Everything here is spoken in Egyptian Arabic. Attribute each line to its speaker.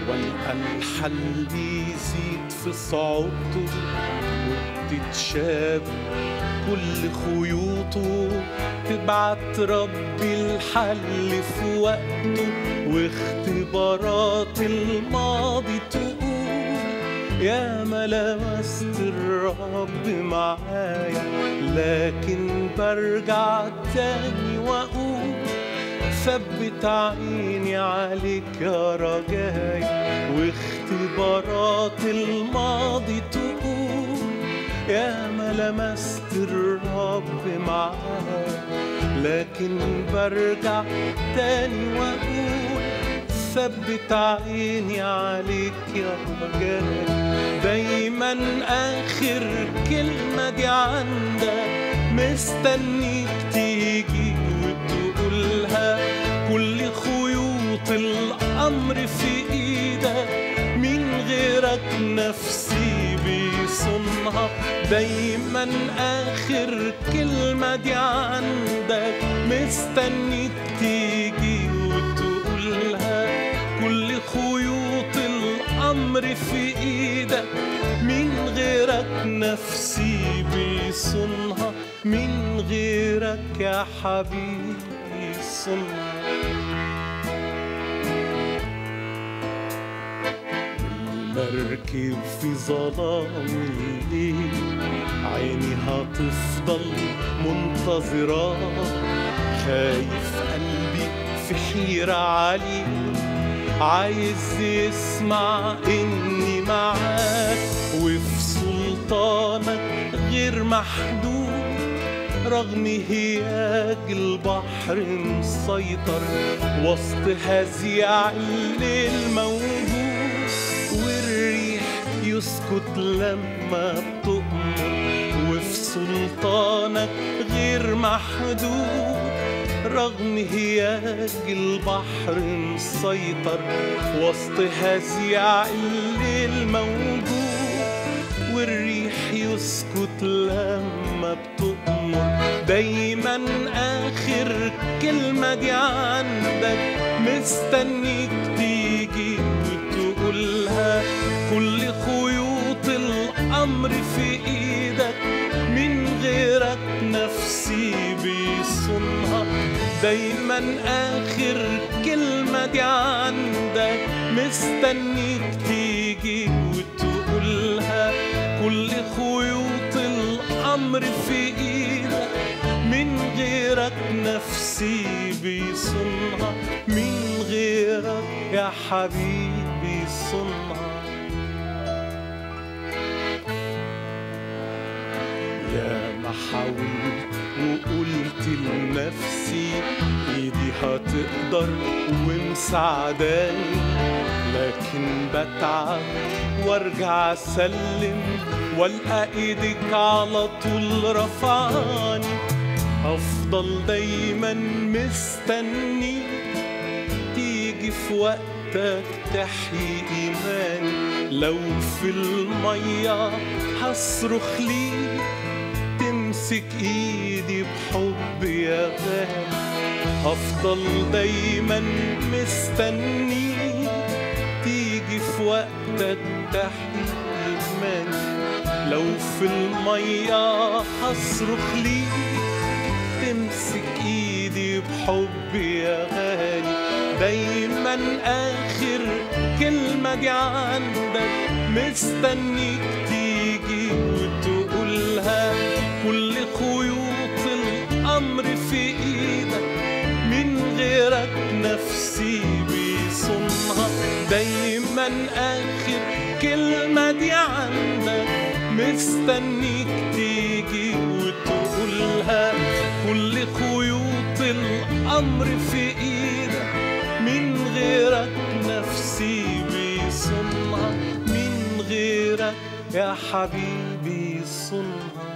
Speaker 1: والحل بيزيد في صعوبته وبتتشابك كل خيوطه تبعت ربي الحل في وقته واختبارات الماضي تقول يا ما لمست الرب معايا لكن برجع تاني واقول ثبت عيني عليك يا رجاي واختبارات الماضي تقول يا ما لمست الرب معايا لكن برجع تاني واقول ثبت عيني عليك يا رجاي دايما اخر كلمة دي عندك مستنيك تيجي وتقولها كل خيوط الامر في ايدك من غيرك نفسي بيصونها دايما اخر كلمة دي عندك مستنيك تيجي وتقولها كل خيوط الامر في ايدك من غيرك نفسي بيصونها من غيرك يا حبيبي صنها المركب في ظلام الليل عيني هتفضل منتظرة خايف قلبي في حيرة عليك عايز يسمع اني معاك وفي سلطانك غير محدود رغم هياج البحر مسيطر وسط هزيع الليل موجود والريح يسكت لما بتؤمر وفي سلطانك غير محدود رغم هياج البحر مسيطر وسط هزيع الليل موجود والريح يسكت لما بتؤمر دايما اخر كلمة دي عندك مستنيك تيجي وتقولها كل خيوط الامر في ايدك من غيرك نفسي بيصونها دايما اخر كلمة دي عندك مستنيك تيجي وتقولها كل خيوط الامر في ايدك من غيرك نفسي بيصونها من غيرك يا حبيبي صنها يا ما حاولت وقلت لنفسي ايدي هتقدر ومساعداني لكن بتعب وارجع اسلم والقى ايدك على طول رفعاني افضل دايما مستني تيجي في وقتك تحيي ايماني لو في الميه هصرخ ليك تمسك ايدي بحب يا غالي هفضل دايما مستني تيجي في وقتك تحيي ايماني لو في الميه هصرخ ليك تمسك ايدي بحب يا غالي دايما اخر كلمة دي عندك مستنيك تيجي وتقولها كل خيوط الامر في ايدك من غيرك نفسي بيصونها دايما اخر كلمة دي عندك مستنيك تيجي وتقولها كل خيوط الامر في ايدك من غيرك نفسي بيصونها من غيرك يا حبيبي صنها